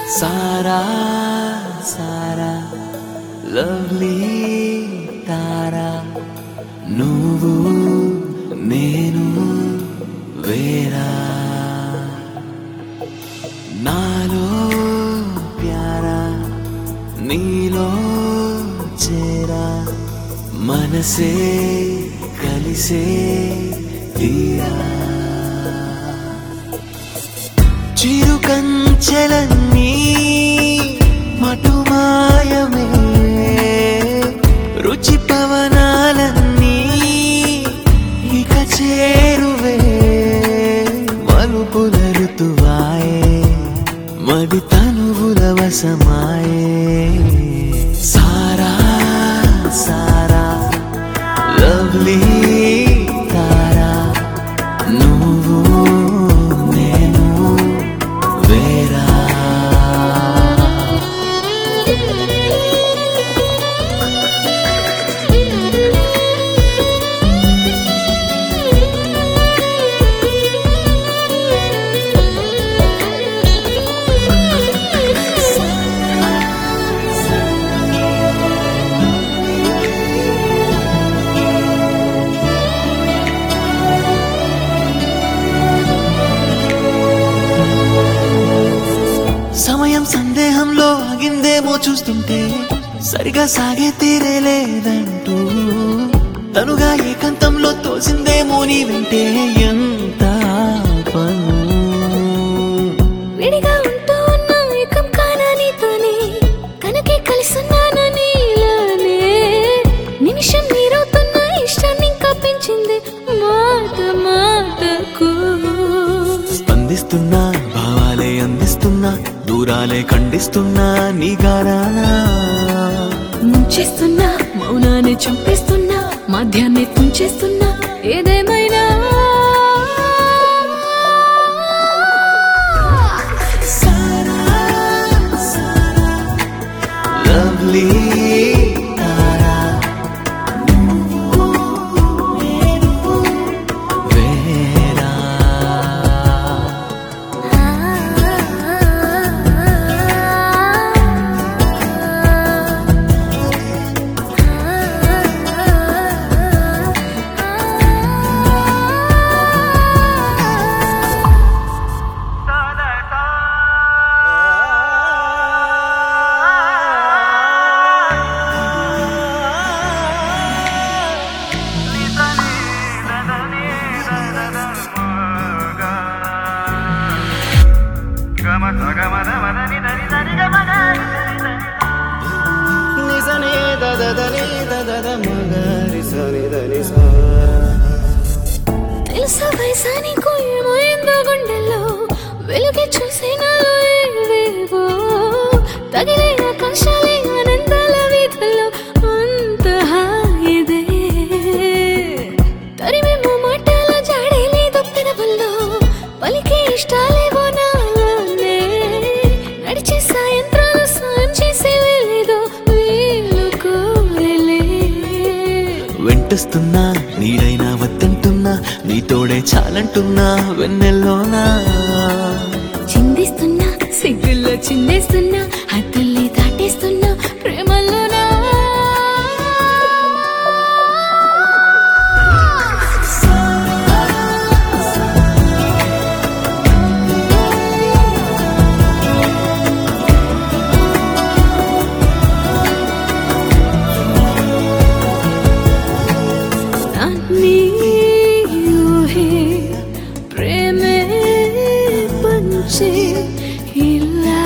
సారా సారా lovely తారా నువ్వు నేను వేరా నాలో ప్యారా నీలో చేరా మనసే కలిసే తీరా చిరు కంచెలన్నీ మటుమాయమే రుచి పవనాలన్నీ ఇక చేరువే మలుపుల ఋతువాయే మది తనువుల వశమాయే సారా సారా లవ్లీ తారా నువ్వు నేను వేరా సమయం సందేహంలో ఆగిందేమో చూస్తుంటే సరిగా సాగే తీరే లేదంటూ తనుగా ఏకాంతంలో తోసిందేమో నీ వింటే ఎంత పను విడిగా ఉంటూ ఉన్నా ఏకం కానా నీతోనే కనుకే కలిసున్నాను నీలోనే నిమిషం నీరవుతున్న ఇష్టాన్ని ఇంకా పెంచింది మాట మాటకు స్పందిస్తున్నా భావాలే అందిస్తున్నా దూరాలే ఖండిస్తున్నా నీ గారానా ముంచేస్తున్నా మౌనాన్ని చంపేస్తున్నా మధ్యాన్ని తుంచేస్తున్నా ఏదేమైనా లవ్లీ తారా వేరా తెలుసా వయసా నీకు ఏమైందో గుండెల్లో వెలుగే చూసి నాలో ఏవేవో తగిలే ఆకాశాలే ఆనందాల వీధుల్లో అంత హాయిదే తరిమేమో మాటల జాడే లేదు పెదవుల్లో పలికే ఇష్టాలేవో నాలోనే నడిచే సాయంత్రాలు సాయం చేసేవే లేదో వీళ్ళు కోరలే వెంటస్తున్నా నీడైనా వద్దంటున్నా నీతోడే చాలంటున్నా వెన్నెల్లోనా చిందిస్తున్నా సిగ్గుల్లో చిందేస్తున్నా హద్దుల్ని దాటేస్తున్నా ప్రేమలోనా అన్నీ ఊహే ప్రేమే పంచే ఇలా